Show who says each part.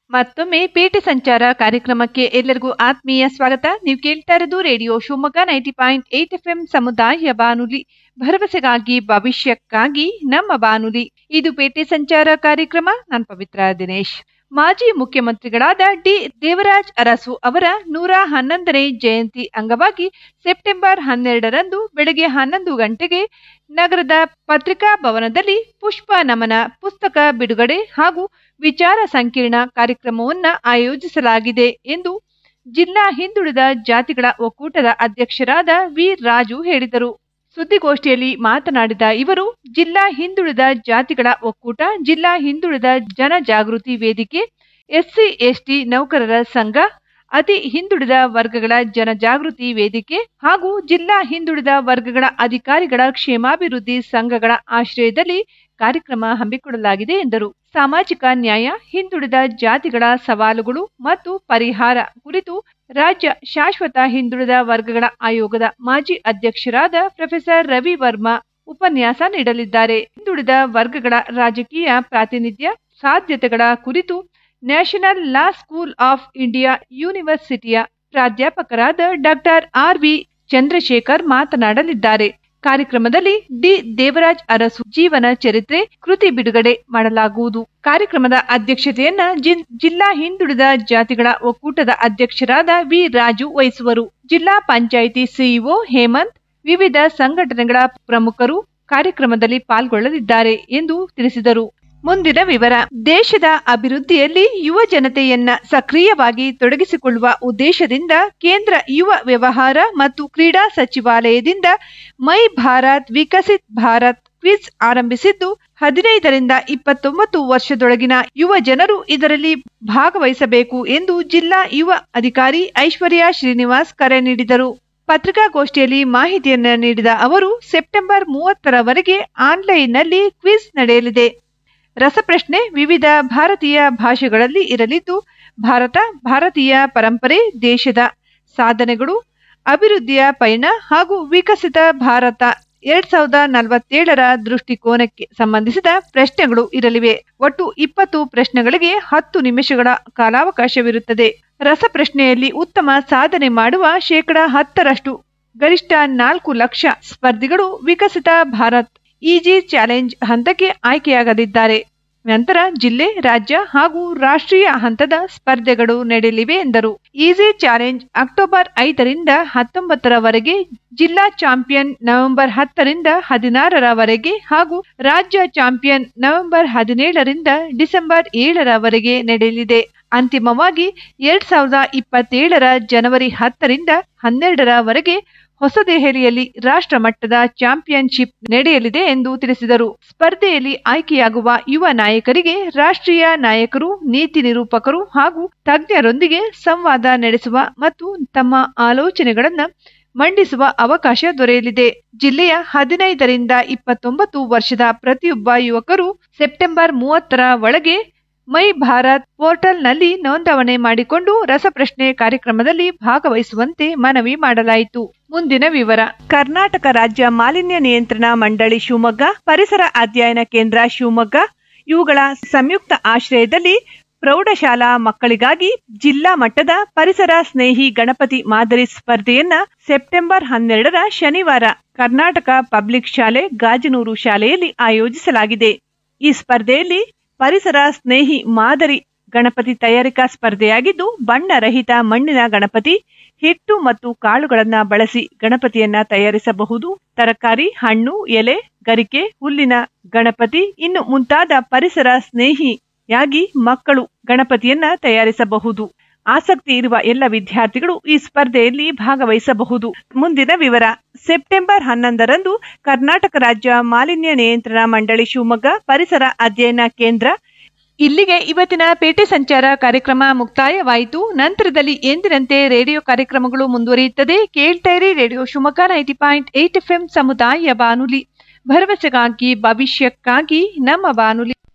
Speaker 1: ಮತ್ತೊಮ್ಮೆ ಪೇಟೆ ಸಂಚಾರ ಕಾರ್ಯಕ್ರಮಕ್ಕೆ ಎಲ್ಲರಿಗೂ ಆತ್ಮೀಯ ಸ್ವಾಗತ ನೀವು ಕೇಳ್ತಾ ಇರೋದು radio Shivamogga ninety point eight F M ಸಮುದಾಯ ಬಾನುಲಿ ಭರವಸೆಗಾಗಿ ಭವಿಷ್ಯಕ್ಕಾಗಿ ನಮ್ಮ ಬಾನುಲಿ ಇದು ಪೇಟೆ ಸಂಚಾರ ಕಾರ್ಯಕ್ರಮ ನಾನು ಪವಿತ್ರ ದಿನೇಶ್ ಮಾಜಿ ಮುಖ್ಯಮಂತ್ರಿಗಳಾದ ಡಿ ದೇವರಾಜ್ ಅರಸು ಅವರ ನೂರ ಹನ್ನೊಂದನೇ ಜಯಂತಿ ಅಂಗವಾಗಿ ಸೆಪ್ಟೆಂಬರ್ ಹನ್ನೆರಡರಂದು ಬೆಳಗ್ಗೆ ಹನ್ನೊಂದು ಗಂಟೆಗೆ ನಗರದ ಪತ್ರಿಕಾ ಭವನದಲ್ಲಿ ಪುಷ್ಪ ನಮನ ಪುಸ್ತಕ ಬಿಡುಗಡೆ ಹಾಗೂ ವಿಚಾರ ಸಂಕಿರಣ ಕಾರ್ಯಕ್ರಮವನ್ನ ಆಯೋಜಿಸಲಾಗಿದೆ ಎಂದು ಜಿಲ್ಲಾ ಹಿಂದುಳಿದ ಜಾತಿಗಳ ಒಕ್ಕೂಟದ ಅಧ್ಯಕ್ಷರಾದ ವಿ ರಾಜು ಹೇಳಿದರು ಸುದ್ದಿಗೋಷ್ಠಿಯಲ್ಲಿ ಮಾತನಾಡಿದ ಇವರು ಜಿಲ್ಲಾ ಹಿಂದುಳಿದ ಜಾತಿಗಳ ಒಕ್ಕೂಟ ಜಿಲ್ಲಾ ಹಿಂದುಳಿದ ಜನಜಾಗೃತಿ ವೇದಿಕೆ ಎಸ್ಸಿ ಎಸ್ಟಿ ನೌಕರರ ಸಂಘ ಅತಿ ಹಿಂದುಳಿದ ವರ್ಗಗಳ ಜನಜಾಗೃತಿ ವೇದಿಕೆ ಹಾಗೂ ಜಿಲ್ಲಾ ಹಿಂದುಳಿದ ವರ್ಗಗಳ ಅಧಿಕಾರಿಗಳ ಕ್ಷೇಮಾಭಿವೃದ್ಧಿ ಸಂಘಗಳ ಆಶ್ರಯದಲ್ಲಿ ಕಾರ್ಯಕ್ರಮ ಹಮ್ಮಿಕೊಳ್ಳಲಾಗಿದೆ ಎಂದರು ಸಾಮಾಜಿಕ ನ್ಯಾಯ ಹಿಂದುಳಿದ ಜಾತಿಗಳ ಸವಾಲುಗಳು ಮತ್ತು ಪರಿಹಾರ ಕುರಿತು ರಾಜ್ಯ ಶಾಶ್ವತ ಹಿಂದುಳಿದ ವರ್ಗಗಳ ಆಯೋಗದ ಮಾಜಿ ಅಧ್ಯಕ್ಷರಾದ ಪ್ರೊಫೆಸರ್ ರವಿ ವರ್ಮಾ ಉಪನ್ಯಾಸ ನೀಡಲಿದ್ದಾರೆ ಹಿಂದುಳಿದ ವರ್ಗಗಳ ರಾಜಕೀಯ ಪ್ರಾತಿನಿಧ್ಯ ಸಾಧ್ಯತೆಗಳ ಕುರಿತು national law school of India ಯೂನಿವರ್ಸಿಟಿಯ ಪ್ರಾಧ್ಯಾಪಕರಾದ ಡಾಕ್ಟರ್ ಆರ್ ವಿ ಚಂದ್ರಶೇಖರ್ ಮಾತನಾಡಲಿದ್ದಾರೆ ಕಾರ್ಯಕ್ರಮದಲ್ಲಿ ಡಿ ದೇವರಾಜ್ ಅರಸು ಜೀವನ ಚರಿತ್ರೆ ಕೃತಿ ಬಿಡುಗಡೆ ಮಾಡಲಾಗುವುದು ಕಾರ್ಯಕ್ರಮದ ಅಧ್ಯಕ್ಷತೆಯನ್ನ ಜಿಲ್ಲಾ ಹಿಂದುಳಿದ ಜಾತಿಗಳ ಒಕ್ಕೂಟದ ಅಧ್ಯಕ್ಷರಾದ ವಿ ರಾಜು ವಹಿಸುವರು ಜಿಲ್ಲಾ ಪಂಚಾಯಿತಿ ಸಿಇಒ ಹೇಮಂತ್ ವಿವಿಧ ಸಂಘಟನೆಗಳ ಪ್ರಮುಖರು ಕಾರ್ಯಕ್ರಮದಲ್ಲಿ ಪಾಲ್ಗೊಳ್ಳಲಿದ್ದಾರೆ ಎಂದು ತಿಳಿಸಿದರು ಮುಂದಿನ ವಿವರ ದೇಶದ ಅಭಿವೃದ್ಧಿಯಲ್ಲಿ ಯುವ ಜನತೆಯನ್ನ ಸಕ್ರಿಯವಾಗಿ ತೊಡಗಿಸಿಕೊಳ್ಳುವ ಉದ್ದೇಶದಿಂದ ಕೇಂದ್ರ ಯುವ ವ್ಯವಹಾರ ಮತ್ತು ಕ್ರೀಡಾ ಸಚಿವಾಲಯದಿಂದ ಮೈ ಭಾರತ್ ವಿಕಸಿತ್ ಭಾರತ್ ಕ್ವಿಜ್ ಆರಂಭಿಸಿದ್ದು ಹದಿನೈದರಿಂದ ಇಪ್ಪತ್ತೊಂಬತ್ತು ವರ್ಷದೊಳಗಿನ ಯುವ ಜನರು ಇದರಲ್ಲಿ ಭಾಗವಹಿಸಬೇಕು ಎಂದು ಜಿಲ್ಲಾ ಯುವ ಅಧಿಕಾರಿ ಐಶ್ವರ್ಯ ಶ್ರೀನಿವಾಸ್ ಕರೆ ನೀಡಿದರು ಪತ್ರಿಕಾಗೋಷ್ಠಿಯಲ್ಲಿ ಮಾಹಿತಿಯನ್ನ ನೀಡಿದ ಅವರು ಸೆಪ್ಟೆಂಬರ್ ಮೂವತ್ತರವರೆಗೆ ಆನ್ಲೈನ್ನಲ್ಲಿ ಕ್ವಿಜ್ ನಡೆಯಲಿದೆ ರಸಪ್ರಶ್ನೆ ವಿವಿಧ ಭಾರತೀಯ ಭಾಷೆಗಳಲ್ಲಿ ಇರಲಿದ್ದು ಭಾರತ ಭಾರತೀಯ ಪರಂಪರೆ ದೇಶದ ಸಾಧನೆಗಳು ಅಭಿವೃದ್ಧಿಯ ಪಯಣ ಹಾಗೂ ವಿಕಸಿತ ಭಾರತ ಎರಡ್ ಸಾವಿರದ ನಲವತ್ತೇಳರ ದೃಷ್ಟಿಕೋನಕ್ಕೆ ಸಂಬಂಧಿಸಿದ ಪ್ರಶ್ನೆಗಳು ಇರಲಿವೆ ಒಟ್ಟು ಇಪ್ಪತ್ತು ಪ್ರಶ್ನೆಗಳಿಗೆ ಹತ್ತು ನಿಮಿಷಗಳ ಕಾಲಾವಕಾಶವಿರುತ್ತದೆ ರಸಪ್ರಶ್ನೆಯಲ್ಲಿ ಉತ್ತಮ ಸಾಧನೆ ಮಾಡುವ ಶೇಕಡ ಹತ್ತರಷ್ಟು ಗರಿಷ್ಠ ನಾಲ್ಕು ಲಕ್ಷ ಸ್ಪರ್ಧಿಗಳು ವಿಕಸಿತ ಭಾರತ್ ಈಜಿ ಚಾಲೆಂಜ್ ಹಂತಕ್ಕೆ ಆಯ್ಕೆಯಾಗಲಿದ್ದಾರೆ ನಂತರ ಜಿಲ್ಲೆ ರಾಜ್ಯ ಹಾಗೂ ರಾಷ್ಟ್ರೀಯ ಹಂತದ ಸ್ಪರ್ಧೆಗಳು ನಡೆಯಲಿವೆ ಎಂದರು ಈಸಿ ಚಾಲೆಂಜ್ ಅಕ್ಟೋಬರ್ ಐದರಿಂದ ಹತ್ತೊಂಬತ್ತರವರೆಗೆ ಜಿಲ್ಲಾ ಚಾಂಪಿಯನ್ ನವೆಂಬರ್ ಹತ್ತರಿಂದ ಹದಿನಾರರವರೆಗೆ ಹಾಗೂ ರಾಜ್ಯ ಚಾಂಪಿಯನ್ ನವೆಂಬರ್ ಹದಿನೇಳರಿಂದ ಡಿಸೆಂಬರ್ ಏಳರವರೆಗೆ ನಡೆಯಲಿದೆ ಅಂತಿಮವಾಗಿ ಎರಡ್ ಸಾವಿರದ ಇಪ್ಪತ್ತೇಳರ ಜನವರಿ ಹತ್ತರಿಂದ ಹನ್ನೆರಡರವರೆಗೆ ಹೊಸದೆಹಲಿಯಲ್ಲಿ ರಾಷ್ಟ್ರ ಮಟ್ಟದ ಚಾಂಪಿಯನ್ಶಿಪ್ ನಡೆಯಲಿದೆ ಎಂದು ತಿಳಿಸಿದರು ಸ್ಪರ್ಧೆಯಲ್ಲಿ ಆಯ್ಕೆಯಾಗುವ ಯುವ ನಾಯಕರಿಗೆ ರಾಷ್ಟ್ರೀಯ ನಾಯಕರು ನೀತಿ ನಿರೂಪಕರು ಹಾಗೂ ತಜ್ಞರೊಂದಿಗೆ ಸಂವಾದ ನಡೆಸುವ ಮತ್ತು ತಮ್ಮ ಆಲೋಚನೆಗಳನ್ನು ಮಂಡಿಸುವ ಅವಕಾಶ ದೊರೆಯಲಿದೆ ಜಿಲ್ಲೆಯ ಹದಿನೈದರಿಂದ ಇಪ್ಪತ್ತೊಂಬತ್ತು ವರ್ಷದ ಪ್ರತಿಯೊಬ್ಬ ಯುವಕರು ಸೆಪ್ಟೆಂಬರ್ ಮೂವತ್ತರ ಒಳಗೆ ಮೈ ಭಾರತ್ ಪೋರ್ಟಲ್ನಲ್ಲಿ ನೋಂದಣಿ ಮಾಡಿಕೊಂಡು ರಸಪ್ರಶ್ನೆ ಕಾರ್ಯಕ್ರಮದಲ್ಲಿ ಭಾಗವಹಿಸುವಂತೆ ಮನವಿ ಮಾಡಲಾಯಿತು ಮುಂದಿನ ವಿವರ ಕರ್ನಾಟಕ ರಾಜ್ಯ ಮಾಲಿನ್ಯ ನಿಯಂತ್ರಣ ಮಂಡಳಿ ಶಿವಮೊಗ್ಗ ಪರಿಸರ ಅಧ್ಯಯನ ಕೇಂದ್ರ ಶಿವಮೊಗ್ಗ ಇವುಗಳ ಸಂಯುಕ್ತ ಆಶ್ರಯದಲ್ಲಿ ಪ್ರೌಢಶಾಲಾ ಮಕ್ಕಳಿಗಾಗಿ ಜಿಲ್ಲಾ ಮಟ್ಟದ ಪರಿಸರ ಸ್ನೇಹಿ ಗಣಪತಿ ಮಾದರಿ ಸ್ಪರ್ಧೆಯನ್ನ ಸೆಪ್ಟೆಂಬರ್ ಹನ್ನೆರಡರ ಶನಿವಾರ ಕರ್ನಾಟಕ ಪಬ್ಲಿಕ್ ಶಾಲೆ ಗಾಜನೂರು ಶಾಲೆಯಲ್ಲಿ ಆಯೋಜಿಸಲಾಗಿದೆ ಈ ಸ್ಪರ್ಧೆಯಲ್ಲಿ ಪರಿಸರ ಸ್ನೇಹಿ ಮಾದರಿ ಗಣಪತಿ ತಯಾರಿಕಾ ಸ್ಪರ್ಧೆಯಾಗಿದ್ದು ಬಣ್ಣರಹಿತ ಮಣ್ಣಿನ ಗಣಪತಿ ಹಿಟ್ಟು ಮತ್ತು ಕಾಳುಗಳನ್ನ ಬಳಸಿ ಗಣಪತಿಯನ್ನ ತಯಾರಿಸಬಹುದು ತರಕಾರಿ ಹಣ್ಣು ಎಲೆ ಗರಿಕೆ ಹುಲ್ಲಿನ ಗಣಪತಿ ಇನ್ನು ಮುಂತಾದ ಪರಿಸರ ಸ್ನೇಹಿಯಾಗಿ ಮಕ್ಕಳು ಗಣಪತಿಯನ್ನ ತಯಾರಿಸಬಹುದು ಆಸಕ್ತಿ ಇರುವ ಎಲ್ಲ ವಿದ್ಯಾರ್ಥಿಗಳು ಈ ಸ್ಪರ್ಧೆಯಲ್ಲಿ ಭಾಗವಹಿಸಬಹುದು ಮುಂದಿನ ವಿವರ ಸೆಪ್ಟೆಂಬರ್ ಹನ್ನೊಂದರಂದು ಕರ್ನಾಟಕ ರಾಜ್ಯ ಮಾಲಿನ್ಯ ನಿಯಂತ್ರಣ ಮಂಡಳಿ ಶಿವಮೊಗ್ಗ ಪರಿಸರ ಅಧ್ಯಯನ ಕೇಂದ್ರ ಇಲ್ಲಿಗೆ ಇವತ್ತಿನ ಪೇಟೆ ಸಂಚಾರ ಕಾರ್ಯಕ್ರಮ ಮುಕ್ತಾಯವಾಯಿತು ನಂತರದಲ್ಲಿ ಎಂದಿನಂತೆ ರೇಡಿಯೋ ಕಾರ್ಯಕ್ರಮಗಳು ಮುಂದುವರಿಯುತ್ತದೆ ಕೇಳ್ತಾ ಇರಿ radio Shivamogga ninety point eight F ಸಮುದಾಯ ಬಾನುಲಿ ಭರವಸೆಗಾಗಿ ಭವಿಷ್ಯಕ್ಕಾಗಿ ನಮ್ಮ ಬಾನುಲಿ